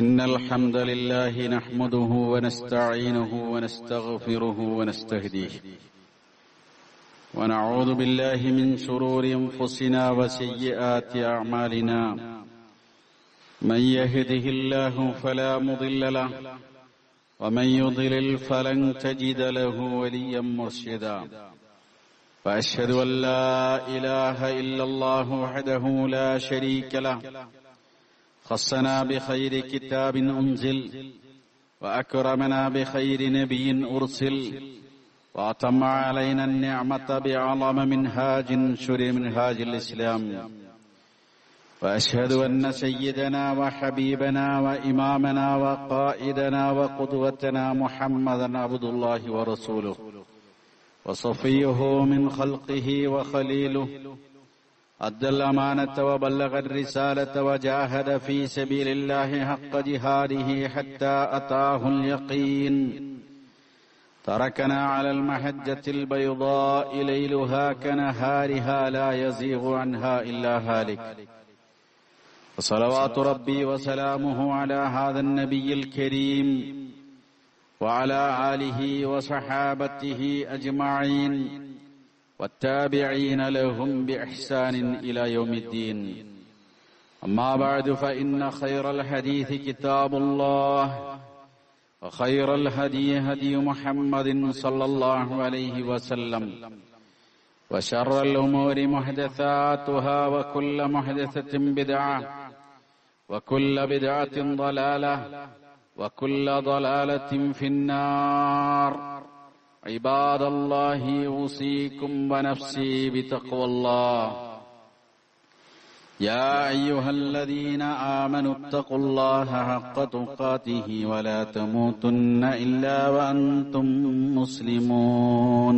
إن الحمد لله نحمده ونستعينه ونستغفره ونستهديه ونعوذ بالله من شرور أنفسنا وسيئات أعمالنا من يهده الله فلا مضل له ومن يضلل فلن تجد له وليا مرشدا وأشهد أن لا إله إلا الله وحده لا شريك له خصنا بخير كتاب أنزل وأكرمنا بخير نبي أرسل وأتم علينا النعمة بأعظم منهاج شر منهاج الإسلام وأشهد أن سيدنا وحبيبنا وإمامنا وقائدنا وقدوتنا محمدا عبد الله ورسوله وصفيه من خلقه وخليله أدى الأمانة وبلغ الرسالة وجاهد في سبيل الله حق جهاده حتى أتاه اليقين تركنا على المحجة البيضاء ليلها كنهارها لا يزيغ عنها إلا هالك وصلوات ربي وسلامه على هذا النبي الكريم وعلى آله وصحابته أجمعين والتابعين لهم بإحسان إلى يوم الدين أما بعد فإن خير الحديث كتاب الله وخير الهدي هدي محمد صلى الله عليه وسلم وشر الأمور محدثاتها وكل محدثة بدعة وكل بدعة ضلالة وكل ضلالة في النار عباد الله أوصيكم ونفسي بتقوى الله يا أيها الذين آمنوا اتقوا الله حق تقاته ولا تموتن إلا وأنتم مسلمون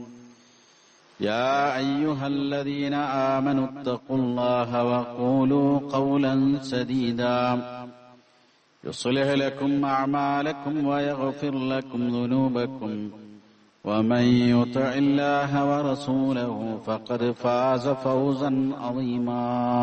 يا أيها الذين آمنوا اتقوا الله وقولوا قولا سديدا يصلح لكم أعمالكم ويغفر لكم ذنوبكم ومن يطع الله ورسوله فقد فاز فوزا عظيما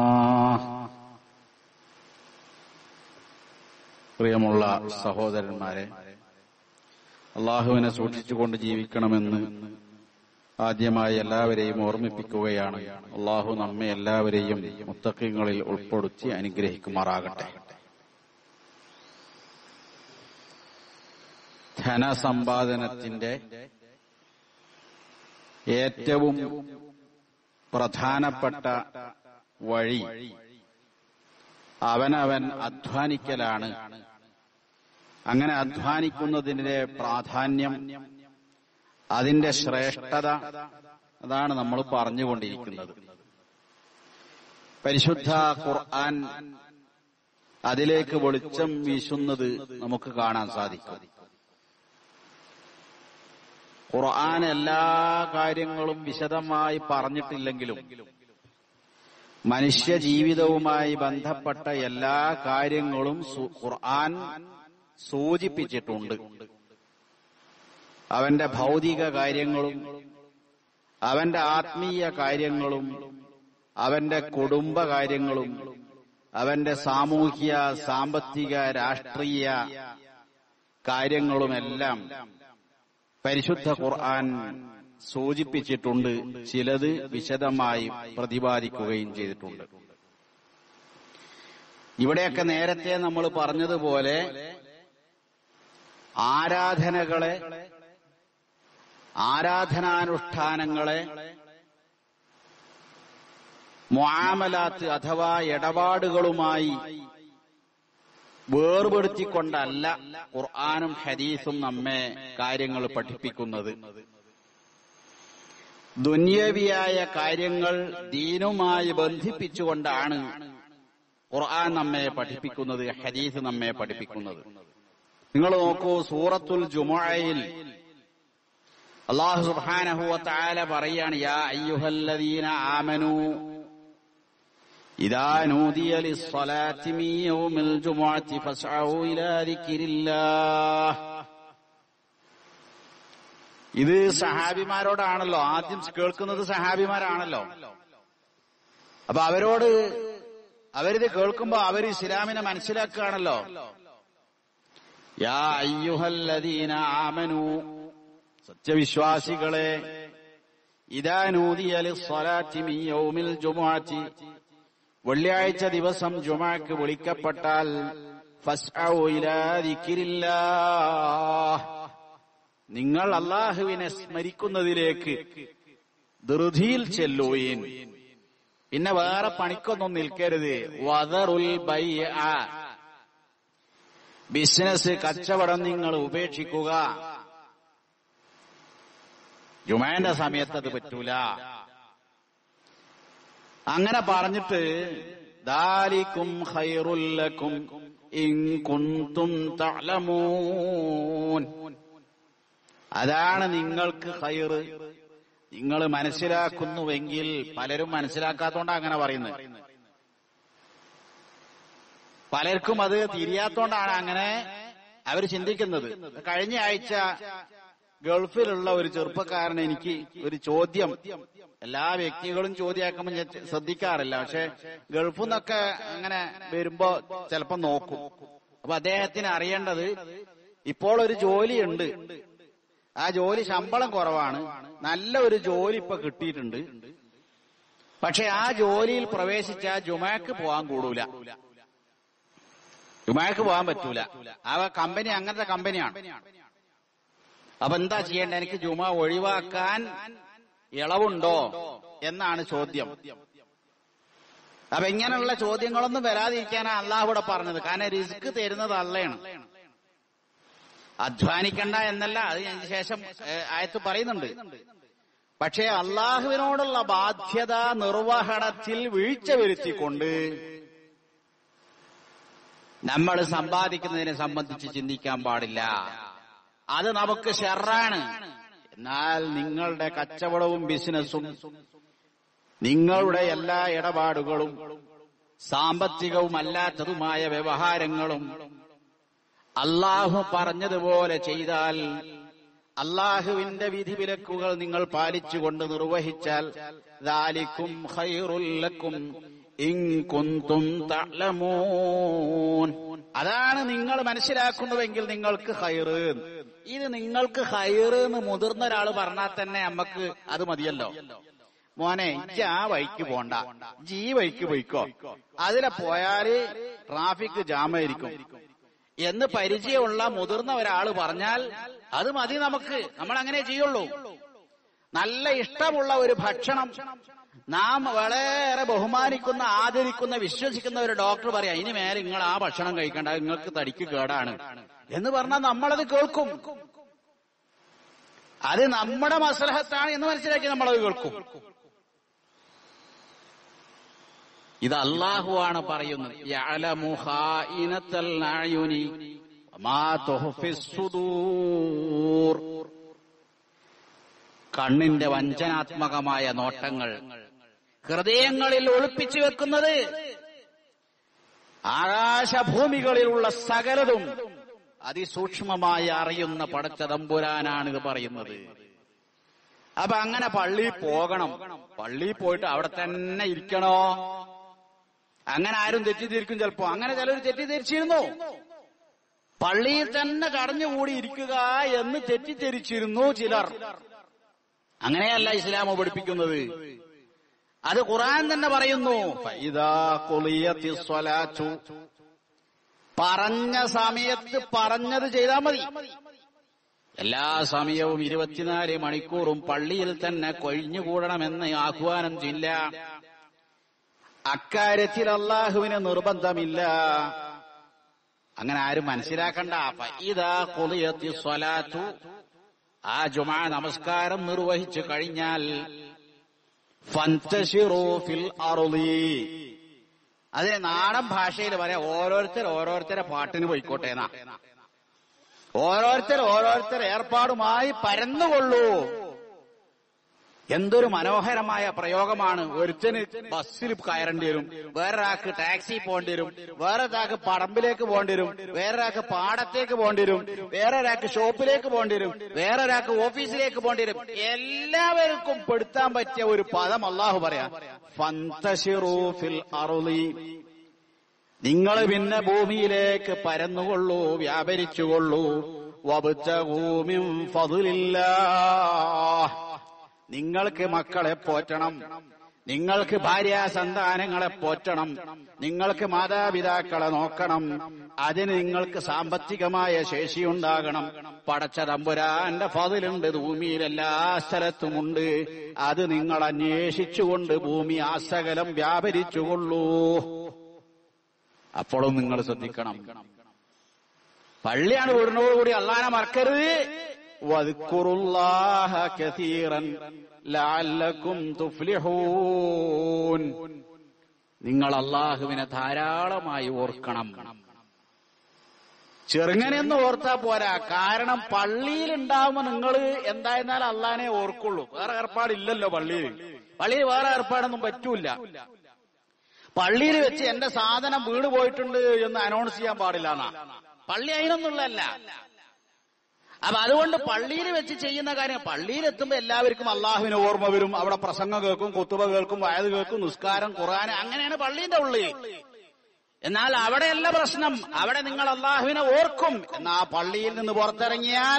പ്രിയമുള്ള സഹോദരന്മാരെ അള്ളാഹുവിനെ സൂക്ഷിച്ചുകൊണ്ട് ജീവിക്കണമെന്ന് ആദ്യമായി എല്ലാവരെയും ഓർമ്മിപ്പിക്കുകയാണ് അള്ളാഹു നമ്മെ എല്ലാവരെയും മുത്തക്കിങ്ങളിൽ ഉൾപ്പെടുത്തി അനുഗ്രഹിക്കുമാറാകട്ടെ ധനസമ്പാദനത്തിന്റെ ഏറ്റവും പ്രധാനപ്പെട്ട വഴി അവനവൻ അധ്വാനിക്കലാണ് അങ്ങനെ അധ്വാനിക്കുന്നതിന്റെ പ്രാധാന്യം അതിന്റെ ശ്രേഷ്ഠത അതാണ് നമ്മൾ പറഞ്ഞുകൊണ്ടിരിക്കുന്നത് പരിശുദ്ധ ഖുർആൻ അതിലേക്ക് വെളിച്ചം വീശുന്നത് നമുക്ക് കാണാൻ സാധിക്കും ഖുർആൻ എല്ലാ കാര്യങ്ങളും വിശദമായി പറഞ്ഞിട്ടില്ലെങ്കിലും മനുഷ്യ ജീവിതവുമായി ബന്ധപ്പെട്ട എല്ലാ കാര്യങ്ങളും ഖുർആൻ സൂചിപ്പിച്ചിട്ടുണ്ട് അവന്റെ ഭൗതിക കാര്യങ്ങളും അവന്റെ ആത്മീയ കാര്യങ്ങളും അവന്റെ കുടുംബ കാര്യങ്ങളും അവന്റെ സാമൂഹ്യ സാമ്പത്തിക രാഷ്ട്രീയ കാര്യങ്ങളുമെല്ലാം പരിശുദ്ധ ഖുർആൻ സൂചിപ്പിച്ചിട്ടുണ്ട് ചിലത് വിശദമായി പ്രതിപാദിക്കുകയും ചെയ്തിട്ടുണ്ട് ഇവിടെയൊക്കെ നേരത്തെ നമ്മൾ പറഞ്ഞതുപോലെ ആരാധനകളെ ആരാധനാനുഷ്ഠാനങ്ങളെ മുആമലാത്ത് അഥവാ ഇടപാടുകളുമായി വേർപെടുത്തിക്കൊണ്ടല്ല ഖുർആാനും ഹദീസും നമ്മെ കാര്യങ്ങൾ പഠിപ്പിക്കുന്നത് ദുന്യവിയായ കാര്യങ്ങൾ ദീനുമായി ബന്ധിപ്പിച്ചുകൊണ്ടാണ് ഖുർആൻ നമ്മെ പഠിപ്പിക്കുന്നത് ഹദീസ് നമ്മെ പഠിപ്പിക്കുന്നത് നിങ്ങൾ നോക്കൂ സൂറത്തുൽ ജുമുഅയിൽ അള്ളാഹു സുബ്ഹാനഹു വതആല പറയാണ് യാ അയ്യുഹല്ലദീന ആമനൂ إذا نودي للصلاة من يوم الجمعة فاسعوا إلى ذكر الله ഇത് സഹാബിമാരോടാണല്ലോ ആദ്യം കേൾക്കുന്നത് സഹാബിമാരാണല്ലോ അപ്പൊ അവരോട് അവരിത് കേൾക്കുമ്പോ അവർ ഇസ്ലാമിനെ മനസ്സിലാക്കുകയാണല്ലോ യാ അയ്യുഹല്ലദീന ആമനു സത്യവിശ്വാസികളെ ഇദാ നൂദിയ ലിസ്സലാത്തി മിൻ യൗമിൽ ജുമുഅത്തി വെള്ളിയാഴ്ച ദിവസം ജുമാക്ക് വിളിക്കപ്പെട്ടാൽ ഫസ്ഔ ഇലാ ദിക്രില്ലാഹ് നിങ്ങൾ അള്ളാഹുവിനെ സ്മരിക്കുന്നതിലേക്ക് ധൃതിയിൽ ചെല്ലുകയും പിന്നെ വേറെ പണിക്കൊന്നും നിൽക്കരുത് വദറുൽ ബൈഅ ബിസിനസ് കച്ചവടം നിങ്ങൾ ഉപേക്ഷിക്കുക ജുമാന്റെ സമയത്ത് അത് പറ്റൂല അങ്ങനെ പറഞ്ഞിട്ട് ദാലിക്കും ഖൈറുല്ലക്കും ഇൻ കുന്തും തഅലമൂൻ അതാണ് നിങ്ങൾക്ക് ഖൈറ് നിങ്ങൾ മനസ്സിലാക്കുന്നുവെങ്കിൽ പലരും മനസ്സിലാക്കാത്തോണ്ടാ അങ്ങനെ പറയുന്നത് പലർക്കും അത് തിരിയാത്തോണ്ടാണ് അങ്ങനെ അവർ ചിന്തിക്കുന്നത് കഴിഞ്ഞ ആഴ്ച ഗൾഫിലുള്ള ഒരു ചെറുപ്പക്കാരൻ എനിക്ക് ഒരു ചോദ്യം എല്ലാ വ്യക്തികളും ചോദ്യമാക്കുമ്പോൾ ഞാൻ ശ്രദ്ധിക്കാറില്ല പക്ഷെ ഗൾഫിൽ നിന്നൊക്കെ അങ്ങനെ വരുമ്പോ ചിലപ്പോ നോക്കും അപ്പൊ അദ്ദേഹത്തിന് അറിയേണ്ടത് ഇപ്പോൾ ഒരു ജോലിയുണ്ട് ആ ജോലി ശമ്പളം കുറവാണ് നല്ല ഒരു ജോലി ഇപ്പൊ കിട്ടിയിട്ടുണ്ട് പക്ഷെ ആ ജോലിയിൽ പ്രവേശിച്ച ജുമാക്ക് പോകാൻ കൂടൂല ജുമാക്ക് പോകാൻ പറ്റൂല ആ കമ്പനി അങ്ങനത്തെ കമ്പനിയാണ് അപ്പൊ എന്താ ചെയ്യേണ്ടത് എനിക്ക് ജുമ ഒഴിവാക്കാൻ ഇളവുണ്ടോ എന്നാണ് ചോദ്യം അപ്പൊ ഇങ്ങനെയുള്ള ചോദ്യങ്ങളൊന്നും വരാതിരിക്കാനാണ് അള്ളാഹ് ഇവിടെ പറഞ്ഞത് കാരണം റിസ്ക് തരുന്നത് അള്ളയാണ് അധ്വാനിക്കണ്ട എന്നല്ല അത് അതിന് ശേഷം ഏഹ്, ആയത്ത് പറയുന്നുണ്ട് പക്ഷേ അള്ളാഹുവിനോടുള്ള ബാധ്യത നിർവഹണത്തിൽ വീഴ്ച വരുത്തിക്കൊണ്ട് നമ്മൾ സമ്പാദിക്കുന്നതിനെ സംബന്ധിച്ച് ചിന്തിക്കാൻ പാടില്ല അത് നമുക്ക് ഷെറാണ് എന്നാൽ നിങ്ങളുടെ കച്ചവടവും ബിസിനസ്സും നിങ്ങളുടെ എല്ലാ ഇടപാടുകളും സാമ്പത്തികവുമല്ലാത്തതുമായ വ്യവഹാരങ്ങളും അള്ളാഹു പറഞ്ഞതുപോലെ ചെയ്താൽ അള്ളാഹുവിന്റെ വിധിവിലക്കുകൾ നിങ്ങൾ പാലിച്ചുകൊണ്ട് നിർവഹിച്ചാൽ ദാലിക്കും ഖൈറുല്ലക്കും ഇൻ കുന്തും തഅലമൂൻ അതാണ് നിങ്ങൾ മനസ്സിലാക്കുന്നുവെങ്കിൽ നിങ്ങൾക്ക് ഹൈറ് ഇത് നിങ്ങൾക്ക് ഹൈറ് എന്ന് മുതിർന്ന ഒരാൾ പറഞ്ഞാൽ തന്നെ നമുക്ക് അത് മതിയല്ലോ മോനെ ഇജ്ജ് ആ വഴിക്ക് പോണ്ട ജി വഴിക്ക് പോയിക്കോ അതിലെ പോയാല് ട്രാഫിക് ജാമായിരിക്കും എന്ന് പരിചയമുള്ള മുതിർന്ന ഒരാൾ പറഞ്ഞാൽ അത് മതി നമുക്ക് നമ്മൾ അങ്ങനെ ചെയ്യുള്ളൂ നല്ല ഇഷ്ടമുള്ള ഒരു ഭക്ഷണം നാം വളരെ ബഹുമാനിക്കുന്ന ആദരിക്കുന്ന വിശ്വസിക്കുന്ന ഒരു ഡോക്ടർ പറയാം ഇനി മേലെ നിങ്ങൾ ആ ഭക്ഷണം കഴിക്കണ്ട അത് നിങ്ങൾക്ക് തടിക്ക് കേടാണ് എന്ന് പറഞ്ഞാൽ നമ്മളത് കേൾക്കും അത് നമ്മുടെ മസലഹത്താണ് എന്ന് മനസ്സിലാക്കി നമ്മളത് കേൾക്കും ഇത് അള്ളാഹുവാണ് പറയുന്നത് യഅലമു ഖായിനത്തൽ അയുനി വമാ തുഖ്ഫിസ് സുദൂർ കണ്ണിന്റെ വഞ്ചനാത്മകമായ നോട്ടങ്ങൾ ഹൃദയങ്ങളിൽ ഒളിപ്പിച്ചു വെക്കുന്നത് ആകാശഭൂമികളിലുള്ള സകലതും അതിസൂക്ഷ്മമായി അറിയുന്ന പടച്ച തമ്പുരാനാണ് ഇത് പറയുന്നത് അപ്പൊ അങ്ങനെ പള്ളിയിൽ പോകണം പള്ളിയിൽ പോയിട്ട് അവിടെ തന്നെ ഇരിക്കണോ അങ്ങനെ ആരും തെറ്റിദ്ധരിക്കും ചിലപ്പോ അങ്ങനെ ചിലർ തെറ്റിദ്ധരിച്ചിരുന്നു പള്ളിയിൽ തന്നെ കടഞ്ഞുകൂടി ഇരിക്കുക എന്ന് തെറ്റിദ്ധരിച്ചിരുന്നു ചിലർ അങ്ങനെയല്ല ഇസ്ലാം പഠിപ്പിക്കുന്നത് അത് ഖുറാൻ തന്നെ പറയുന്നു ഫൈദാ ഖുളിയത്തിസ് സ്വലാത്തു. പറഞ്ഞ സമയത്ത് പറഞ്ഞത് ചെയ്താൽ മതി എല്ലാ സമയവും ഇരുപത്തിനാല് മണിക്കൂറും പള്ളിയിൽ തന്നെ കൊഴിഞ്ഞുകൂടണമെന്ന് ആഹ്വാനം ചെയ്യില്ല അക്കാര്യത്തിൽ അള്ളാഹുവിന് നിർബന്ധമില്ല അങ്ങനെ ആരും മനസ്സിലാക്കണ്ട ഫൈദാ ഖുളിയത്തിസ് സ്വലാത്തു. ആ ജുമാ നമസ്കാരം നിർവഹിച്ചു കഴിഞ്ഞാൽ ഫന്തശിറൂ ഫിൽ അറുളി അതിന് നാടൻ ഭാഷയിൽ പറയാം ഓരോരുത്തർ ഓരോരുത്തരെ പാട്ടിന് പോയിക്കോട്ടെ എന്നാ ഓരോരുത്തർ ഓരോരുത്തർ ഏർപ്പാടുമായി പരന്നുകൊള്ളൂ എന്തൊരു മനോഹരമായ പ്രയോഗമാണ് ഒരുത്തന് ബസ്സിൽ കയറേണ്ടി വരും വേറൊരാൾക്ക് ടാക്സി പോകേണ്ടി വരും വേറൊരാൾക്ക് പറമ്പിലേക്ക് പോകേണ്ടി വരും വേറൊരാൾക്ക് പാടത്തേക്ക് പോകേണ്ടി വരും വേറൊരാൾക്ക് ഷോപ്പിലേക്ക് പോകേണ്ടി വരും വേറൊരാൾക്ക് ഓഫീസിലേക്ക് പോകേണ്ടി വരും എല്ലാവർക്കും പെടുത്താൻ പറ്റിയ ഒരു പദം അള്ളാഹു പറയാം ഫന്തശിറൂ ഫിൽ അറുളി നിങ്ങൾ പിന്നെ ഭൂമിയിലേക്ക് പരന്നുകൊള്ളൂ വ്യാപരിച്ചുകൊള്ളൂ വബുച്ചഭൂമിം ഫതുലില്ല നിങ്ങൾക്ക് മക്കളെ പോറ്റണം നിങ്ങൾക്ക് ഭാര്യ സന്താനങ്ങളെ പോറ്റണം നിങ്ങൾക്ക് മാതാപിതാക്കളെ നോക്കണം അതിന് നിങ്ങൾക്ക് സാമ്പത്തികമായ ശേഷിയുണ്ടാകണം പടച്ച തമ്പുരാന്റെ ഫതിലുണ്ട് ഭൂമിയിൽ എല്ലാ സ്ഥലത്തുമുണ്ട് അത് നിങ്ങൾ അന്വേഷിച്ചുകൊണ്ട് ഭൂമി ആസകലം വ്യാപരിച്ചുകൊള്ളൂ അപ്പോഴും നിങ്ങൾ ശ്രദ്ധിക്കണം പള്ളിയാണ് വീടിനോടുകൂടി അള്ളാനെ മറക്കരുത് വദ്കുറുല്ലാഹ കസീറൻ ലഅല്ലക്കും തുഫ്ലിഹൂൻ നിങ്ങൾ അള്ളാഹുവിനെ ധാരാളമായി ഓർക്കണം ചെറുങ്ങനെന്ന് ഓർത്താ പോരാ കാരണം പള്ളിയിൽ ഉണ്ടാവുമ്പോ നിങ്ങൾ എന്തായിരുന്നാൽ അള്ളാനെ ഓർക്കുള്ളൂ വേറെ ഏർപ്പാടില്ലല്ലോ പള്ളിയിൽ പള്ളിയിൽ വേറെ ഏർപ്പാടൊന്നും പറ്റൂല പള്ളിയിൽ വെച്ച് എന്റെ സാധനം വീണ് പോയിട്ടുണ്ട് എന്ന് അനൗൺസ് ചെയ്യാൻ പാടില്ല എന്നാ പള്ളി അതിനൊന്നുള്ളല്ല അപ്പൊ അതുകൊണ്ട് പള്ളിയിൽ വെച്ച് ചെയ്യുന്ന കാര്യം പള്ളിയിൽ എത്തുമ്പോ എല്ലാവർക്കും അള്ളാഹുവിന് ഓർമ്മ വരും അവിടെ പ്രസംഗം കേൾക്കും കുത്തുബ കേൾക്കും വയത് കേൾക്കും നിസ്കാരം ഖുറാൻ അങ്ങനെയാണ് പള്ളിന്റെ ഉള്ളിൽ എന്നാൽ അവിടെയല്ല പ്രശ്നം അവിടെ നിങ്ങൾ അള്ളാഹുവിനെ ഓർക്കും എന്നാ പള്ളിയിൽ നിന്ന് പുറത്തിറങ്ങിയാൽ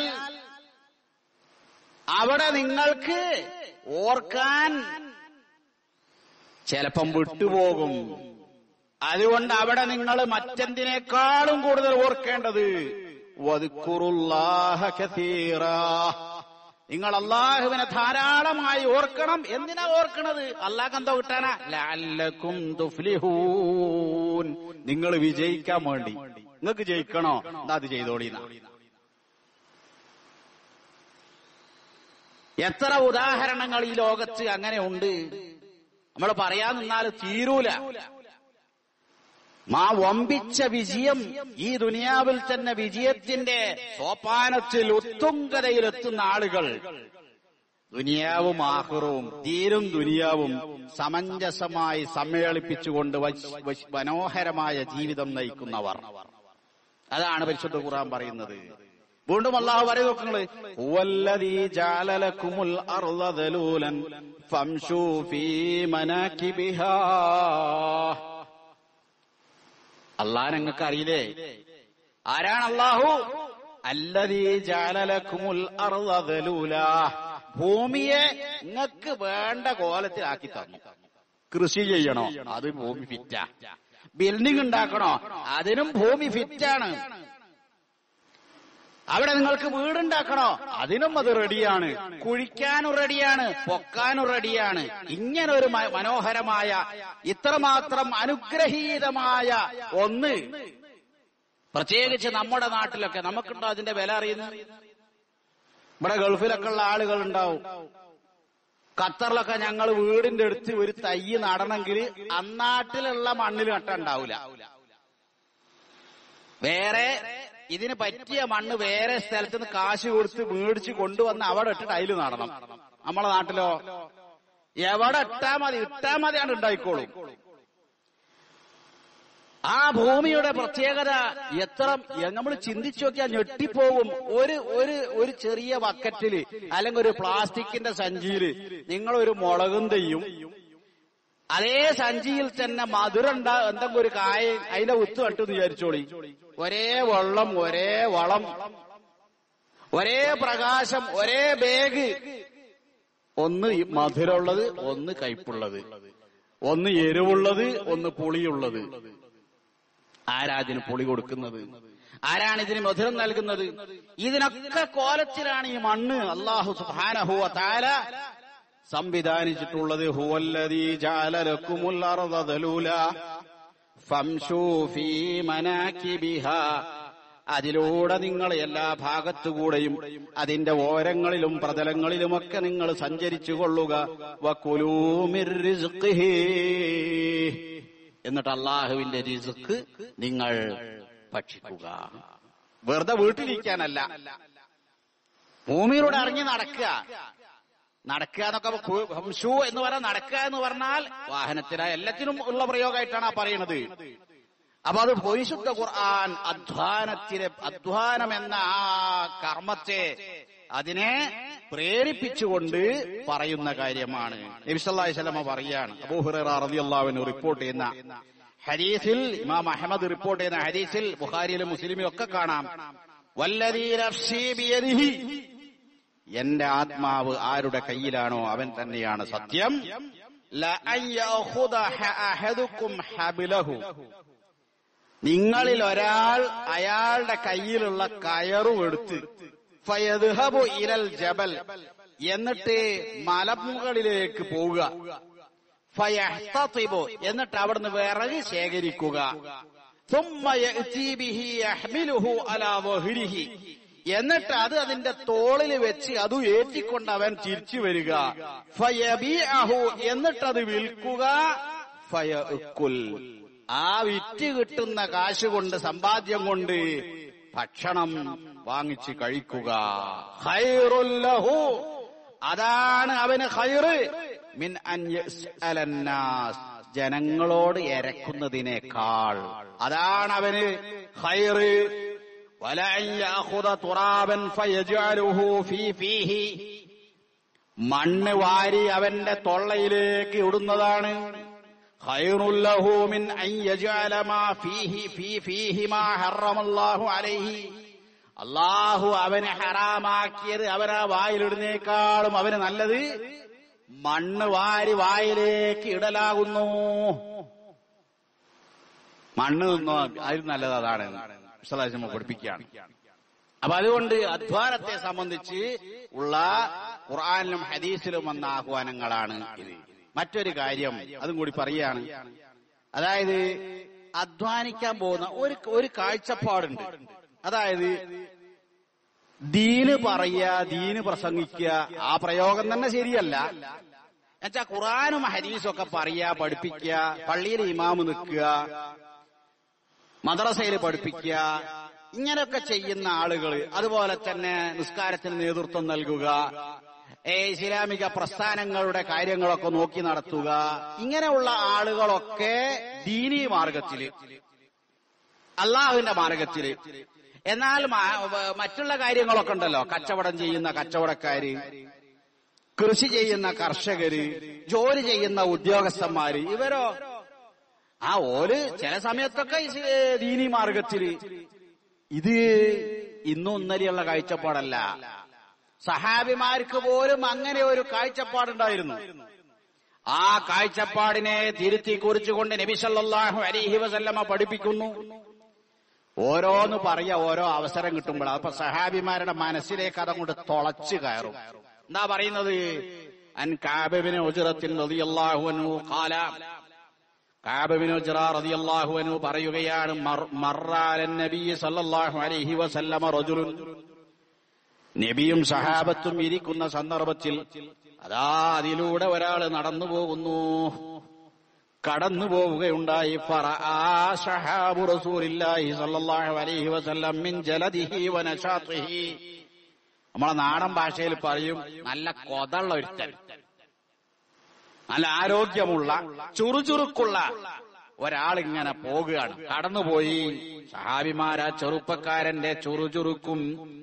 അവിടെ നിങ്ങൾക്ക് ഓർക്കാൻ ചിലപ്പം വിട്ടുപോകും അതുകൊണ്ട് അവിടെ നിങ്ങൾ മറ്റെന്തിനേക്കാളും കൂടുതൽ ഓർക്കേണ്ടത് വദ്കുറുല്ലാഹ കസീറാ. നിങ്ങൾ അള്ളാഹുവിനെ ധാരാളമായി ഓർക്കണം എന്തിനാ ഓർക്കണത് അള്ളാഹ് എന്താ കിട്ടാനാ ലഅല്ലക്കും തുഫ്ലിഹൂൻ നിങ്ങൾ വിജയിക്കാൻ വേണ്ടി നിങ്ങൾക്ക് ജയിക്കണോ എന്നാ അത് ചെയ്തോളീന എത്ര ഉദാഹരണങ്ങൾ ഈ ലോകത്ത് അങ്ങനെ ഉണ്ട് നമ്മൾ പറയാൻ നിന്നാൽ തീരൂല മാ വമ്പിച്ച വിജയം ഈ ദുനിയാവിൽ തന്നെ വിജയത്തിന്റെ സോപാനത്തിൽ ഉത്തുംഗതയിലെത്തുന്ന ആളുകൾ ദുനിയാവും ആഹ്റവും തീരും ദുനിയാവും സമഞ്ജസമായി സമ്മേളിപ്പിച്ചുകൊണ്ട് വശ്- വശ്- മനോഹരമായ ജീവിതം നയിക്കുന്നവർ അതാണ് പരിശുദ്ധ ഖുർആൻ പറയുന്നത് വീണ്ടും അള്ളാഹു പറയും നോക്കുന്നത് ഹുവല്ലദീ ജഅലലക്കുമുൽ അർള ദലൂലൻ ഫംശൂ ഫീ മനാകിബിഹാ അള്ളാഹ് നിങ്ങൾക്ക് അറിയില്ലേ ആരാണ് അള്ളാഹു അല്ലതീ ജാലലക്കുമുൽ അർള ദലൂല ഭൂമിയെ നിങ്ങൾക്ക് വേണ്ട കോലത്തിലാക്കി തന്നു കൃഷി ചെയ്യണോ അത് ഭൂമി ഫിറ്റാ ബിൽഡിംഗ് ഉണ്ടാക്കണോ അതിനും ഭൂമി ഫിറ്റാണ് അവിടെ നിങ്ങൾക്ക് വീടുണ്ടാക്കണോ അതിനും അത് റെഡിയാണ് കുഴിക്കാനും റെഡിയാണ് പൊക്കാനും റെഡിയാണ് ഇങ്ങനെ ഒരു മ- മനോഹരമായ ഇത്രമാത്രം അനുഗ്രഹീതമായ ഒന്ന് പ്രത്യേകിച്ച് നമ്മുടെ നാട്ടിലൊക്കെ നമുക്കുണ്ടോ അതിന്റെ വില അറിയുന്നത് ഇവിടെ ഗൾഫിലൊക്കെ ഉള്ള ആളുകൾ ഉണ്ടാവും ഖത്തറിലൊക്കെ ഞങ്ങൾ വീടിന്റെ അടുത്ത് ഒരു തൈ നടണമെങ്കിൽ അന്നാട്ടിലുള്ള മണ്ണിൽ നട്ടുണ്ടാവൂല വേറെ ഇതിന് പറ്റിയ മണ്ണ് വേറെ സ്ഥലത്ത് നിന്ന് കാശ് കൊടുത്ത് മേടിച്ച് കൊണ്ടുവന്ന് അവിടെ ഇട്ടിട്ട് അതിൽ നടണം നമ്മളെ നാട്ടിലോ എവിടെ ഇട്ടാ മതി ഇട്ടാ മതി ആണ് ഉണ്ടായിക്കോളും ആ ഭൂമിയുടെ പ്രത്യേകത എത്ര നമ്മൾ ചിന്തിച്ചു നോക്കിയാൽ ഞെട്ടിപ്പോകും ഒരു ഒരു ഒരു ചെറിയ ബക്കറ്റില് അല്ലെങ്കിൽ ഒരു പ്ലാസ്റ്റിക്കിന്റെ സഞ്ചിയില് നിങ്ങൾ ഒരു മുളകും തെയ്യും അതേ സഞ്ചിയിൽ തന്നെ മധുരം ഉണ്ടാ എന്തെങ്കിലും ഒരു കായ അതിന്റെ വിത്ത് നട്ടെന്ന് വിചാരിച്ചോളി ഒരേ വെള്ളം ഒരേ വളം ഒരേ പ്രകാശം ഒരേ ബാഗ് ഒന്ന് ഈ മധുരമുള്ളത് ഒന്ന് കയ്പുള്ളത് ഒന്ന് എരിവുള്ളത് ഒന്ന് പുളിയുള്ളത് ആരാ ഇതിന് പുളി കൊടുക്കുന്നത് ആരാണ് ഇതിന് മധുരം നൽകുന്നത് ഇതിനൊക്കെ കോലത്തിലാണ് ഈ മണ്ണ് അള്ളാഹു സുബ്ഹാനഹു വ തആല സംവിധാനിച്ചിട്ടുള്ളത് ഹുവല്ലദീ ജഅലലക്കുമുൽ അർദ ദലൂല ഫംശൂ ഫീ മനാകിബിഹാ അതിലൂടെ നിങ്ങൾ എല്ലാ ഭാഗത്തുകൂടെയും അതിന്റെ ഓരങ്ങളിലും പ്രതലങ്ങളിലുമൊക്കെ നിങ്ങൾ സഞ്ചരിച്ചു കൊള്ളുക വകുലൂ മിർ റിസ്ഖിഹി. എന്നിട്ട് അള്ളാഹുവിന്റെ റിസ്ക് നിങ്ങൾ ഭക്ഷിക്കുക വെറുതെ വീട്ടിലിരിക്കാനല്ല ഭൂമിയിലൂടെ ഇറങ്ങി നടക്കുക നടക്കുക എന്നൊക്കെ കു- ഹംസു എന്ന് പറഞ്ഞാൽ നടക്കുക എന്ന് പറഞ്ഞാൽ വാഹനത്തില എല്ലാത്തിനും ഉള്ള പ്രയോഗമായിട്ടാണ് ആ പറയുന്നത് അപ്പൊ അത് പരിശുദ്ധ ഖുർആൻ അധ്വാനത്തിലെ അധ്വാനം എന്ന ആ കർമ്മത്തെ അതിനെ പ്രേരിപ്പിച്ചുകൊണ്ട് പറയുന്ന കാര്യമാണ് നബിസല്ലാഹി സ്വലമ പറയാണ് അബൂഹുറ റളിയല്ലാഹുവിന് റിപ്പോർട്ട് ചെയ്യുന്ന ഹദീസിൽ ഇമാം അഹമ്മദ് റിപ്പോർട്ട് ചെയ്യുന്ന ഹദീസിൽ ബുഖാരിയിലും മുസ്ലിമിലും ഒക്കെ കാണാം വല്ലദീ നഫ്സീ ബിയദിഹി എന്റെ ആത്മാവ് ആരുടെ കയ്യിലാണോ അവൻ തന്നെയാണ് സത്യം ലഅൻ യഅഖുദ ഹ- അഹദുക്കും ഹബ്ലഹു നിങ്ങളിൽ ഒരാൾ അയാളുടെ കയ്യിലുള്ള കയറും എടുത്ത് ഫയദ്ഹബു ഇലൽ ജബൽ എന്നിട്ട് മലമുകളിലേക്ക് പോവുക ഫയഹ്തതിബു എന്നിട്ട് അവിടുന്ന് വിറക് ശേഖരിക്കുക ثم يأتي به يحمله على ظهره എന്നിട്ട് അത് അതിന്റെ തോളിൽ വെച്ച് അത് ഏറ്റിക്കൊണ്ട് അവൻ തിരിച്ചു വരിക ഫയബിഅഹു എന്നിട്ട് അത് വിൽക്കുക ഫയഉക്കുൽ ആ വിറ്റ് കിട്ടുന്ന കാശ് കൊണ്ട് സമ്പാദ്യം കൊണ്ട് ഭക്ഷണം വാങ്ങിച്ച് കഴിക്കുക ഖൈറുൽ ലഹു അതാണ് അവന് ഖൈറ് മിൻ അൻ യസ്അലന്നാസ് ജനങ്ങളോട് എരക്കുന്നതിനേക്കാൾ അതാണ് അവന് ഖൈറ് വലഅൻ യഅഖുദ തുറാബൻ ഫയജ്അലുഹു ഫീ ഫീഹി മണ്ണ് വാരി അവന്റെ തൊള്ളയിലേക്ക് ഇടുന്നതാണ് ഖൈറുൽ ലഹു മിൻ അൻ യജ്അല മാ ഫീഹി ഫീ ഫീഹി മാ ഹറമല്ലാഹു അലൈഹി അള്ളാഹു അവന് ഹറാമാക്കിയത് അവനാ വായിലിടുന്നേക്കാളും അവന് നല്ലത് മണ്ണ് വാരി വായിലേക്ക് ഇടലാകുന്നു മണ്ണ് തിന്നോ അതിൽ നല്ലത് അതാണ് വിശദാശം പഠിപ്പിക്കുകയാണ് അപ്പൊ അതുകൊണ്ട് അധ്വാനത്തെ സംബന്ധിച്ച് ഉള്ള ഖുർആാനിലും ഹദീസിലും വന്ന ആഹ്വാനങ്ങളാണ് ഇത് മറ്റൊരു കാര്യം അതും കൂടി പറയുകയാണ് അതായത് അധ്വാനിക്കാൻ പോകുന്ന ഒരു ഒരു കാഴ്ചപ്പാടുണ്ട് അതായത് ദീന് പറയുക ദീന് പ്രസംഗിക്കുക ആ പ്രയോഗം തന്നെ ശരിയല്ല എന്നുവെച്ചാ ഖുറാനും ഹദീസും ഒക്കെ പറയുക പഠിപ്പിക്കുക പള്ളിയിൽ ഇമാമ് നിൽക്കുക മദ്രസയിൽ പഠിപ്പിക്കുക ഇങ്ങനെയൊക്കെ ചെയ്യുന്ന ആളുകൾ അതുപോലെ തന്നെ നിസ്കാരത്തിന് നേതൃത്വം നൽകുക ഏ, ഇസ്ലാമിക പ്രസ്ഥാനങ്ങളുടെ കാര്യങ്ങളൊക്കെ നോക്കി നടത്തുക ഇങ്ങനെയുള്ള ആളുകളൊക്കെ ദീനീ മാർഗത്തില് അള്ളാഹുവിന്റെ മാർഗത്തില് എന്നാൽ മ- വ- മറ്റുള്ള കാര്യങ്ങളൊക്കെ ഉണ്ടല്ലോ കച്ചവടം ചെയ്യുന്ന കച്ചവടക്കാര് കൃഷി ചെയ്യുന്ന കർഷകര് ജോലി ചെയ്യുന്ന ഉദ്യോഗസ്ഥന്മാര് ഇവരോ ആ ഓര് ചില സമയത്തൊക്കെ ഈ ദീനി മാർഗത്തില് ഇത് ഇന്നും ഇന്നലെയുള്ള കാഴ്ചപ്പാടല്ല സഹാബിമാർക്ക് പോലും അങ്ങനെ ഒരു കാഴ്ചപ്പാടുണ്ടായിരുന്നു ആ കാഴ്ചപ്പാടിനെ തിരുത്തി കുറിച്ചുകൊണ്ട് നബി സല്ലല്ലാഹു അലൈഹി വസല്ലമ പഠിപ്പിക്കുന്നു ഓരോന്ന് പറയ ഓരോ അവസരം കിട്ടുമ്പോൾ അപ്പൊ സഹാബിമാരുടെ മനസ്സിലേക്ക് അതങ്ങോട്ട് തുളച്ചു കയറും എന്താ പറയുന്നത് അൻ കാബിന് ഉജറത്തിൽ റളിയല്ലാഹു അൻഹു ഖാല കാബിന് ഉജറ റളിയല്ലാഹു അൻഹു പറയുകയാണ് മർ- മർറാലൻ നബി സല്ലല്ലാഹു അലൈഹി വസല്ലമ റജുലുൻ നബിയും സഹാബത്തും ഇരിക്കുന്ന സന്ദർഭത്തിൽ അതാ അതിലൂടെ ഒരാൾ നടന്നു പോകുന്നു കടന്നു പോവുകയുണ്ടായി ഫറആ സഹാബു റസൂലില്ലാഹി സ്വല്ലല്ലാഹു അലൈഹി വസല്ലം മിൻ ജലദിഹി വനശാത്തിഹി നമ്മളെ നാടൻ ഭാഷയിൽ പറയും നല്ല കൊതള്ള ഒരുത്തൻ നല്ല ആരോഗ്യമുള്ള ചുറുചുറുക്കുള്ള ഒരാളിങ്ങനെ പോകുകയാണ് കടന്നുപോയി സഹാബിമാരാ ചെറുപ്പക്കാരന്റെ ചുറുചുറുക്കും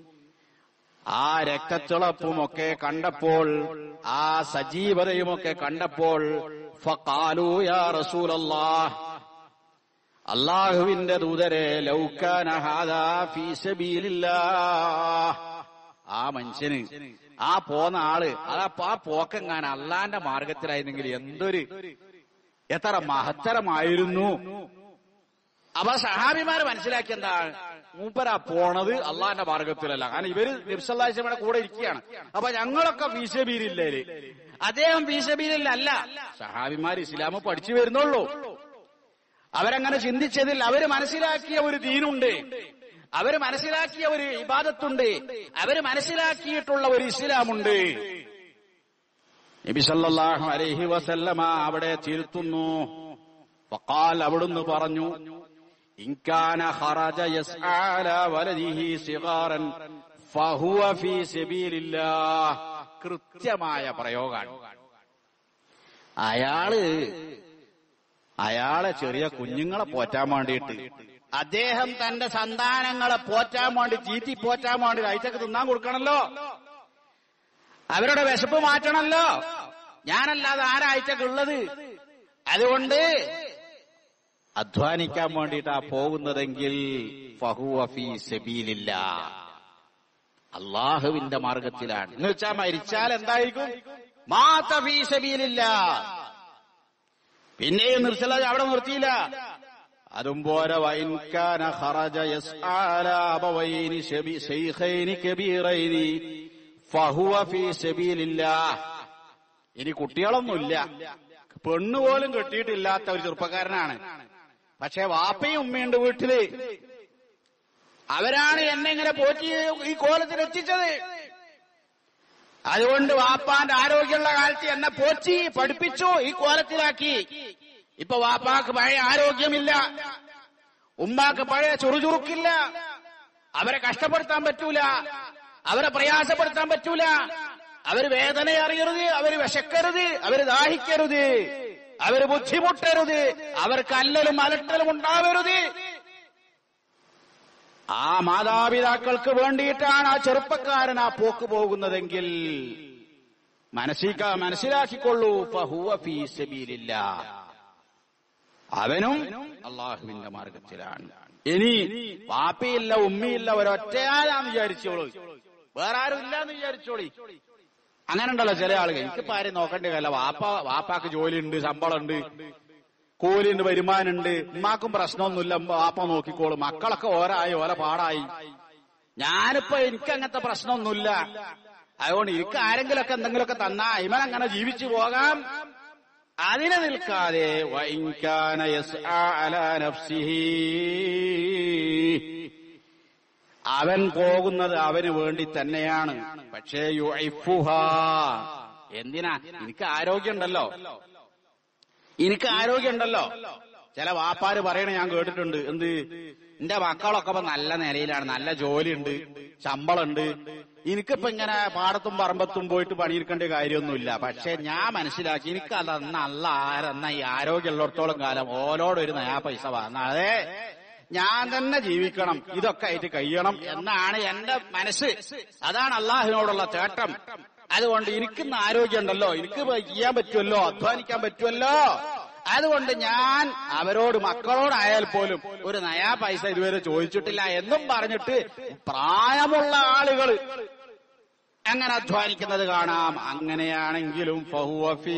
ആ രക്തത്തിളപ്പുമൊക്കെ കണ്ടപ്പോൾ ആ സജീവതയുമൊക്കെ കണ്ടപ്പോൾ ഫഖാലൂ യാ റസൂലല്ലാഹ് അള്ളാഹുവിന്റെ ദൂതരെ ലൗക്കാന ഹാദാ ഫീ സബീലില്ലാഹ് ആ മനുഷ്യന് ആ പോന്ന ആള് അതാ ആ പോക്കെങ്ങാൻ അള്ളാന്റെ മാർഗത്തിലായിരുന്നെങ്കിൽ എന്തൊരു എത്ര മഹത്തരമായിരുന്നു അപ്പൊ സഹാബിമാര് മനസ്സിലാക്കി എന്താ മൂപ്പരാ പോണത് അള്ളാന്റെ മാർഗത്തിലല്ല കാരണം ഇവര് നിർസല്ലാശയുടെ കൂടെ ഇരിക്കുകയാണ് അപ്പൊ ഞങ്ങളൊക്കെ വീശബീരില്ലേ അദ്ദേഹം വീശബീരിലല്ല സഹാബിമാർ ഇസ്ലാം പഠിച്ചു വരുന്നുള്ളൂ അവരങ്ങനെ ചിന്തിച്ചതിൽ അവര് മനസ്സിലാക്കിയ ഒരു ദീനുണ്ട് അവര് മനസ്സിലാക്കിയ ഒരു ഇബാദത്തുണ്ട് അവര് മനസ്സിലാക്കിയിട്ടുള്ള ഒരു ഇസ്ലാമുണ്ട് നബി സല്ലല്ലാഹു അലൈഹി വസല്ലമ അവിടെ തിരുത്തുന്നു വഖാൽ അവിടുന്ന് പറഞ്ഞു ഇൻകാന ഖറജ യസ്ആല വലദിഹി സിഗാറൻ ഫഹുവ ഫീ സബീലില്ലാഹ് കൃത്യമായ പ്രയോഗമാണ് അയാള് അയാളെ ചെറിയ കുഞ്ഞുങ്ങളെ പോറ്റാൻ വേണ്ടിയിട്ട് അദ്ദേഹം തന്റെ സന്താനങ്ങളെ പോറ്റാൻ വേണ്ടി ചീറ്റി പോറ്റാൻ വേണ്ടി അയച്ചക്ക് തിന്നാൻ കൊടുക്കണല്ലോ അവരുടെ വിശപ്പ് മാറ്റണല്ലോ ഞാനല്ലാതെ ആരാഴ്ചക്കുള്ളത് അതുകൊണ്ട് അധ്വാനിക്കാൻ വേണ്ടിയിട്ടാ പോകുന്നതെങ്കിൽ ഫഹുവ ഫീ സബീലില്ല അള്ളാഹുവിന്റെ മാർഗത്തിലാണ് എന്ന് വെച്ചാൽ മരിച്ചാൽ എന്തായിരിക്കും മാത ഫീ സബീലില്ല പിന്നെയും നിർത്തല അവിടെ നിർത്തിയില്ല അതും പോരെ വൈൻകാന ഖറജ യസ്ആല അബവൈനി ശബി ശൈഖൈനി കബീറൈനി ഫഹുവ ഫീ സബീലില്ലാഹ് ഇനി കുട്ടികളൊന്നുമില്ല പെണ്ണ് പോലും കെട്ടിയിട്ടില്ലാത്ത ഒരു ചെറുപ്പക്കാരനാണ് പക്ഷെ വാപ്പയും ഉമ്മയുണ്ട് വീട്ടില് അവരാണ് എന്നെ ഇങ്ങനെ പോറ്റി ഈ കോലത്തിൽ എത്തിച്ചത് അതുകൊണ്ട് വാപ്പാന്റെ ആരോഗ്യമുള്ള കാലത്ത് എന്നെ പോറ്റി പഠിപ്പിച്ചു ഈ കോലത്തിലാക്കി ഇപ്പൊ വാപ്പാക്ക് പഴയ ആരോഗ്യമില്ല ഉമ്മാക്ക് പഴയ ചുറുചുറുക്കില്ല അവരെ കഷ്ടപ്പെടുത്താൻ പറ്റൂല അവരെ പ്രയാസപ്പെടുത്താൻ പറ്റൂല അവര് വേദന അറിയരുത് അവര് വിശക്കരുത് അവര് ദാഹിക്കരുത് അവര് ബുദ്ധിമുട്ടരുത് അവർക്ക് അല്ലലും അലട്ടലും ഉണ്ടാവരുത് ആ മാതാപിതാക്കൾക്ക് വേണ്ടിയിട്ടാണ് ആ ചെറുപ്പക്കാരൻ ആ പോക്ക് പോകുന്നതെങ്കിൽ മനസ്സിക്ക മനസ്സിലാക്കിക്കൊള്ളൂ ഫഹുവ ഫീ സബീലില്ലാ അവനും അള്ളാഹുവിന്റെ മാർഗത്തിലാണ് ഇനി വാപ്പയില്ല ഉമ്മയില്ല ഒരൊറ്റയാലാന്ന് വിചാരിച്ചോളൂ വേറെ ആരും ഇല്ലാന്ന് വിചാരിച്ചോളി അങ്ങനെ ഉണ്ടല്ലോ ചില ആളുകൾ എനിക്കിപ്പോ ആരും നോക്കേണ്ട കാര്യമില്ല വാപ്പ വാപ്പാക്ക് ജോലിയുണ്ട് ശമ്പളമുണ്ട് കൂലിയുണ്ട് വരുമാനമുണ്ട് ഉമ്മാക്കും പ്രശ്നമൊന്നുമില്ല വാപ്പ നോക്കിക്കോളും മക്കളൊക്കെ ഓരായി ഓല പാടായി ഞാനിപ്പോ എനിക്ക് അങ്ങനത്തെ പ്രശ്നമൊന്നുമില്ല അതുകൊണ്ട് എനിക്ക് ആരെങ്കിലൊക്കെ എന്തെങ്കിലുമൊക്കെ തന്നാ ഇവൻ അങ്ങനെ ജീവിച്ചു പോകാം അതിനെ നിൽക്കാതെ വൈകാന യസ്ആ അലാ നഫ്സിഹി അവൻ പോകുന്നത് അവന് വേണ്ടി തന്നെയാണ് പക്ഷേ യുഇഫുഹാ എന്തിനാ എനിക്ക് ആരോഗ്യമുണ്ടല്ലോ എനിക്ക് ആരോഗ്യമുണ്ടല്ലോ ചില വാപ്പാര് പറയണ ഞാൻ കേട്ടിട്ടുണ്ട് എന്ത് എന്റെ മക്കളൊക്കെ ഇപ്പൊ നല്ല നിലയിലാണ് നല്ല ജോലിയുണ്ട് ശമ്പളമുണ്ട് എനിക്കിപ്പോ ഇങ്ങനെ പാടത്തും പറമ്പത്തും പോയിട്ട് പണിയെടുക്കേണ്ട കാര്യമൊന്നുമില്ല പക്ഷെ ഞാൻ മനസ്സിലാക്കി എനിക്ക് അതന്ന അല്ല ആരെന്ന ഈ ആരോഗ്യമുള്ളിടത്തോളം കാലം ഓലോടൊരു നയാ പൈസ വന്നാതെ ഞാൻ തന്നെ ജീവിക്കണം ഇതൊക്കെ ആയിട്ട് കഴിയണം എന്നാണ് എന്റെ മനസ്സ് അതാണ് അള്ളാഹിനോടുള്ള തേട്ടം അതുകൊണ്ട് എനിക്കിന്ന് ആരോഗ്യമുണ്ടല്ലോ എനിക്ക് ചെയ്യാൻ പറ്റുമല്ലോ അധ്വാനിക്കാൻ പറ്റുമല്ലോ അതുകൊണ്ട് ഞാൻ അവരോട് മക്കളോടായാൽ പോലും ഒരു നയാ പൈസ ഇതുവരെ ചോദിച്ചിട്ടില്ല എന്നും പറഞ്ഞിട്ട് പ്രായമുള്ള ആളുകൾ അങ്ങനെ അധ്വാനിക്കുന്നത് കാണാം അങ്ങനെയാണെങ്കിലും ഫഹുവ ഫീ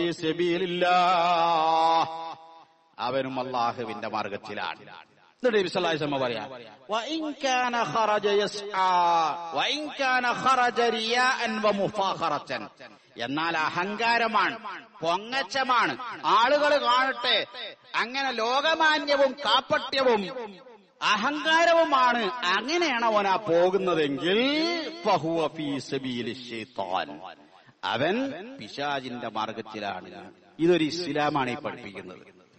സബീലില്ലാഹ്. അവനും അള്ളാഹുവിന്റെ മാർഗത്തിലാണ് എന്നിട്ട് നബി സല്ലല്ലാഹു അലൈഹി വസല്ലം പറയാ വഇൻ കാന ഖറജ യസ്ആ വഇൻ കാന ഖറജ റിയാഅൻ വമുഫാഖറതൻ എന്നാൽ അഹങ്കാരമാണ് പൊങ്ങച്ചമാണ് ആളുകൾ കാണട്ടെ അങ്ങനെ ലോകമാന്യവും കാപ്പട്യവും അഹങ്കാരവുമാണ് അങ്ങനെയാണ് അവൻ ആ പോകുന്നതെങ്കിൽ ഫഹുവ ഫീ സബീലി ശൈത്താൻ അവൻ പിശാചിന്റെ മാർഗത്തിലാണ് ഇതൊരു ഇസ്ലാമാണ് ഈ പഠിപ്പിക്കുന്നത്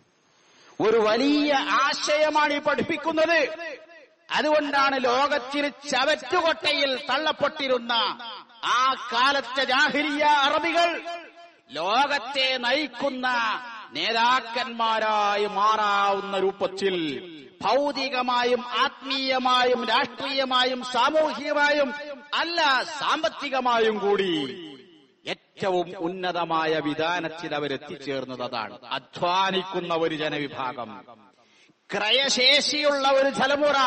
ഒരു വലിയ ആശയമാണ് ഈ പഠിപ്പിക്കുന്നത് അതുകൊണ്ടാണ് ലോകത്തിന് ചവറ്റുകൊട്ടയിൽ തള്ളപ്പെട്ടിരുന്ന ആ കാലത്തെ ജാഹിരിയ അറബികൾ ലോകത്തെ നയിക്കുന്ന നേതാക്കന്മാരായി മാറാവുന്ന രൂപത്തിൽ ഭൗതികമായും ആത്മീയമായും രാഷ്ട്രീയമായും സാമൂഹികമായും അല്ല സാമ്പത്തികമായും കൂടി ഏറ്റവും ഉന്നതമായ വിധാനത്തിൽ അവരെത്തിച്ചേർന്നത് അതാണ് അധ്വാനിക്കുന്ന ഒരു ജനവിഭാഗം ക്രയശേഷിയുള്ള ഒരു തലമുറ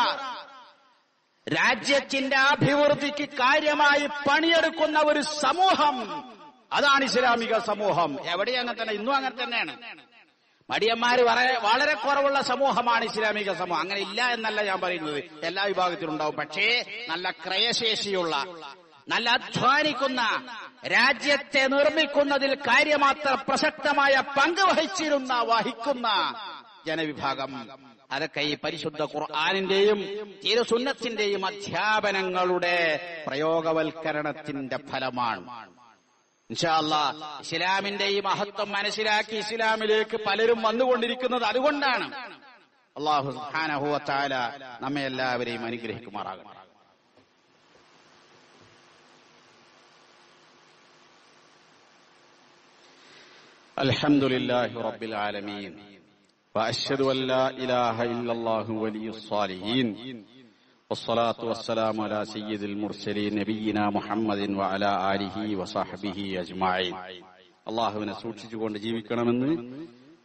രാജ്യത്തിന്റെ അഭിവൃദ്ധിക്ക് കാര്യമായി പണിയെടുക്കുന്ന ഒരു സമൂഹം അതാണ് ഇസ്ലാമിക സമൂഹം എവിടെ അങ്ങനെ തന്നെ ഇന്നും അങ്ങനെ തന്നെയാണ് മടിയന്മാര് വളരെ വളരെ കുറവുള്ള സമൂഹമാണ് ഇസ്ലാമിക സമൂഹം അങ്ങനെ ഇല്ല എന്നല്ല ഞാൻ പറയുന്നത് എല്ലാ വിഭാഗത്തിലും ഉണ്ടാവും പക്ഷേ നല്ല ക്രയശേഷിയുള്ള നല്ല അധ്വാനിക്കുന്ന രാജ്യത്തെ നിർമ്മിക്കുന്നതിൽ കാര്യമാത്ര പ്രസക്തമായ പങ്ക് വഹിച്ചിരുന്ന വഹിക്കുന്ന ജനവിഭാഗം അതൊക്കെ ഈ പരിശുദ്ധ ഖുർആാനിന്റെയും തിരുസുന്നത്തിന്റെയും അധ്യാപനങ്ങളുടെ പ്രയോഗവൽക്കരണത്തിന്റെ ഫലമാണ് ഇൻഷാല്ല ഇസ്ലാമിന്റെ ഈ മഹത്വം മനസ്സിലാക്കി ഇസ്ലാമിലേക്ക് പലരും വന്നുകൊണ്ടിരിക്കുന്നത് അതുകൊണ്ടാണ് അള്ളാഹു സുബ്ഹാനഹു നമ്മെ എല്ലാവരെയും അനുഗ്രഹിക്കുമാറാകണം الحمد لله رب العالمين وأشهد أن لا إله إلا الله ولي الصالحين والصلاة والسلام على سيد المرسلين نبينا محمد وعلى آله وصحبه أجمعين അള്ളാഹുവിനെ സൂക്ഷിച്ചുകൊണ്ട് ജീവിക്കണമെന്ന്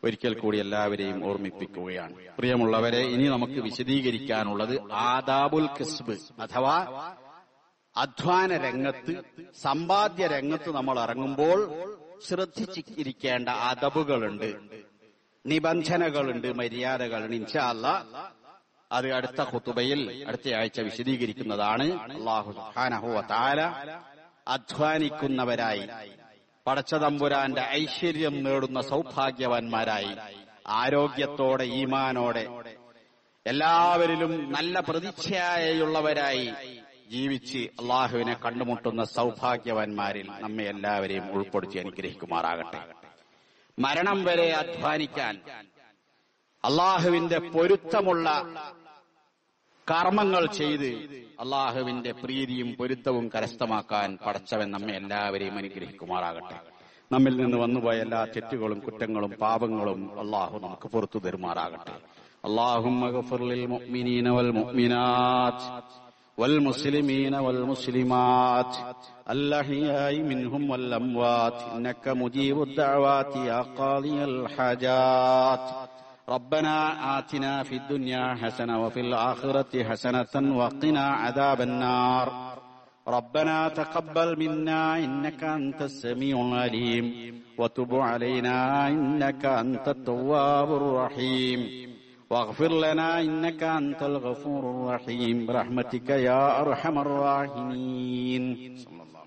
ഒരിക്കൽ കൂടി എല്ലാവരെയും ഓർമ്മിപ്പിക്കുകയാണ് പ്രിയമുള്ളവരെ ഇനി നമുക്ക് വിശദീകരിക്കാനുള്ളത് ആദാബുൽ കിസ്ബ് അഥവാ അധ്വാന രംഗത്ത് സമ്പാദ്യ രംഗത്ത് നമ്മൾ ഇറങ്ങുമ്പോൾ ശ്രദ്ധിച്ചിരിക്കേണ്ട അതബുകളുണ്ട് നിബന്ധനകളുണ്ട് മര്യാദകളുണ്ട് ഇൻഷാല്ല അത് അടുത്ത ഖുതുബയിൽ അടുത്ത ആഴ്ച വിശദീകരിക്കുന്നതാണ് അള്ളാഹു സുബ്ഹാനഹു വ തആല അധ്വാനിക്കുന്നവരായി പടച്ചതമ്പുരാന്റെ ഐശ്വര്യം നേടുന്ന സൗഭാഗ്യവാന്മാരായി ആരോഗ്യത്തോടെ ഈമാനോടെ എല്ലാവരിലും നല്ല പ്രതീക്ഷയായുള്ളവരായി ജീവിച്ച് അള്ളാഹുവിനെ കണ്ടുമുട്ടുന്ന സൗഭാഗ്യവാന്മാരിൽ നമ്മെ എല്ലാവരെയും ഉൾപ്പെടുത്തി അനുഗ്രഹിക്കുമാറാകട്ടെ മരണം വരെ അധ്വാനിക്കാൻ അള്ളാഹുവിന്റെ പൊരുത്തമുള്ള കർമ്മങ്ങൾ ചെയ്ത് അള്ളാഹുവിന്റെ പ്രീതിയും പൊരുത്തവും കരസ്ഥമാക്കാൻ പടച്ചവൻ നമ്മെ എല്ലാവരെയും അനുഗ്രഹിക്കുമാറാകട്ടെ നമ്മിൽ നിന്ന് വന്നുപോയ എല്ലാ തെറ്റുകളും കുറ്റങ്ങളും പാപങ്ങളും അള്ളാഹു നമുക്ക് പുറത്തു തരുമാറാകട്ടെ اللهم اغفر للمؤمنين والمؤمنات والمسلمين والمسلمات الأحياء منهم والأموات إنك مجيب الدعوات يا قاضي الحاجات ربنا آتنا في الدنيا حسنة وفي الآخرة حسنة وقنا عذاب النار ربنا تقبل منا إنك أنت السميع العليم وتب علينا إنك أنت التواب الرحيم واغفر لنا إنك أنت الغفور الرحيم برحمتك يا أرحم الراحمين صلى الله